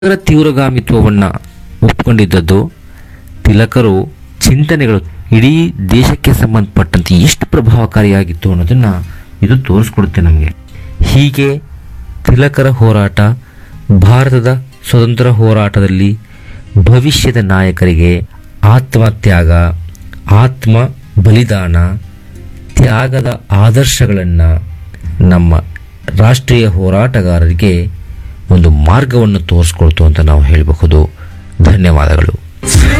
ಅದರ ತೀವ್ರಗಾಮಿತ್ವವನ್ನು ಒಪ್ಕೊಂಡಿದ್ದದ್ದು ತಿಲಕರು ಚಿಂತನೆಗಳು ಇಡೀ ದೇಶಕ್ಕೆ ಸಂಬಂಧಪಟ್ಟಂತೆ ಎಷ್ಟು ಪ್ರಭಾವಕಾರಿಯಾಗಿತ್ತು ಅನ್ನೋದನ್ನು ಇದು ತೋರಿಸ್ಕೊಡುತ್ತೆ ನಮಗೆ ಹೀಗೆ ತಿಲಕರ ಹೋರಾಟ ಭಾರತದ ಸ್ವತಂತ್ರ ಹೋರಾಟದಲ್ಲಿ ಭವಿಷ್ಯದ ನಾಯಕರಿಗೆ ಆತ್ಮತ್ಯಾಗ ಆತ್ಮ ಬಲಿದಾನ ತ್ಯಾಗದ ಆದರ್ಶಗಳನ್ನು ನಮ್ಮ ರಾಷ್ಟ್ರೀಯ ಹೋರಾಟಗಾರರಿಗೆ ಒಂದು ಮಾರ್ಗವನ್ನು ತೋರಿಸ್ಕೊಳ್ತು ಅಂತ ನಾವು ಹೇಳಬಹುದು ಧನ್ಯವಾದಗಳು